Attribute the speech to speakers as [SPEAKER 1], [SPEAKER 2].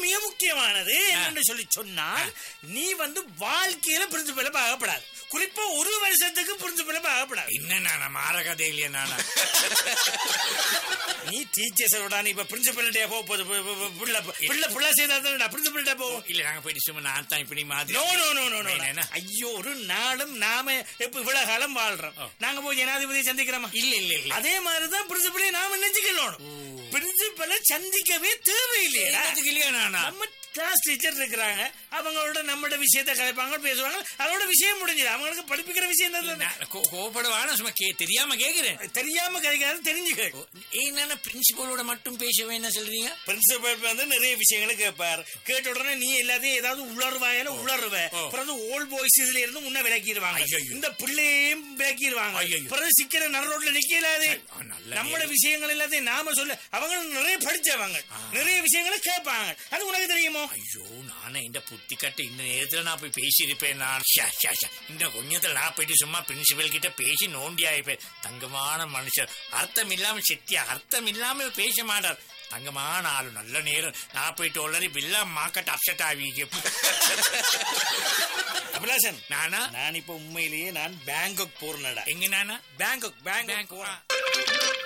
[SPEAKER 1] மிக முக்கியமானது என்னன்னு சொல்லி சொன்னால் நீ வந்து வாழ்க்கையில பிரின்சிபல பார்க்கப்படாது குறிப்பா ஒரு வருஷத்துக்கு பிரின்சிபல பார்க்கப்படாது
[SPEAKER 2] என்ன நானா மாற கதை இல்லையா நானா
[SPEAKER 1] நீ டீச்சர்ஸோட நீ இப்ப பிரின்சிபல் டே போக போகுது பு- பு- பு- பிள்ளை பிள்ளை பிள்ளை செய்தா பிரின்சிபல் டே போகும்
[SPEAKER 2] இல்ல நாங்க போயிட்டு சும்மா நான் தான் இப்படி மாதிரி
[SPEAKER 1] no no no no no
[SPEAKER 2] என்ன?
[SPEAKER 1] ஐயோ ஒரு நாளும் நாம இப்ப இவ்வளவு காலம் வாழ்றோம்
[SPEAKER 2] ஓ.
[SPEAKER 1] நாங்க போய் ஜனாதிபதியை சந்திக்கிறோமா
[SPEAKER 2] இல்ல இல்ல இல்ல
[SPEAKER 1] அதே மாதிரிதான் பிரின்சிபலை நாம நினைச்சுக்கணும் பிரின்சிபலை சந்திக்கவே தேவையில்லையா
[SPEAKER 2] என்னத்துக்கு இல்லையா நானா
[SPEAKER 1] நம்ம கிளாஸ் டீச்சர் இருக்கிறாங்க அவங்களோட நம்மளோட விஷயத்த கலைப்பாங்க பேசுவாங்க அதோட விஷயம் முடிஞ்சது அவங்களுக்கு படிப்பிக்கிற விஷயம் தான் தானே.
[SPEAKER 2] நான் கோ- கோவப்படுவானா சும்மா கே தெரியாம கேக்குறேன்
[SPEAKER 1] தெரியாம கிடைக்காது தெரிஞ்சுக்க
[SPEAKER 2] என்னன்னா பிரின்சிபலோட மட்டும் பேசவே என்ன சொல்றீங்க
[SPEAKER 1] பிரின்சிபல் வந்து நிறைய விஷயங்களை கேட்பார் கேட்ட உடனே நீ எல்லாத்தையும் ஏதாவது உளறுவாயில உளறுவ
[SPEAKER 2] ஓ.
[SPEAKER 1] பிறகு ஓல்ட் பாய்ஸ் இதுல இருந்து முன்ன விளக்கிடுவாங்க
[SPEAKER 2] ஐயையோ.
[SPEAKER 1] இந்த பிள்ளையையும் விளக்கிடுவாங்க
[SPEAKER 2] ஐயையோ.
[SPEAKER 1] பிறகு சிக்கிற நடு ரோட்ல நிக்கலாது
[SPEAKER 2] ஆ, நல்ல
[SPEAKER 1] நம்மளோட விஷயங்கள் எல்லாத்தையும் நாம சொல்ல அவங்க நிறைய படிச்சவங்க நிறைய விஷயங்களை கேட்பாங்க அது உனக்கு தெரியுமோ
[SPEAKER 2] ஐயோ நானே இந்த புத்தி கட்டு இந்த நேரத்துல நான் போய் பேசியிருப்பேன் நான் ஷா, ஷா, ஷா. இந்த கொஞ்சத்துல நான் போயிட்டு சும்மா பிரின்சிபல் கிட்ட பேசி நோண்டி ஆயிப்பேன் தங்கமான மனுஷர் அர்த்தம் இல்லாம செட்டியா அர்த்தம் இல்லாம பேச மாட்டார் தங்கமான ஆளு நல்ல நேரம் நான் போயிட்டு உள்ளரி பில்லா மாக்கட்டு அப்செட் ஆவீங்க
[SPEAKER 1] அபிலாஷன்
[SPEAKER 2] நானா
[SPEAKER 1] நான் இப்ப உண்மையிலேயே நான் பேங்காக் போறேன்டா
[SPEAKER 2] எங்க நானா
[SPEAKER 1] பேங்காக் பேங்காக்
[SPEAKER 2] பேங்க்
[SPEAKER 1] போறேன்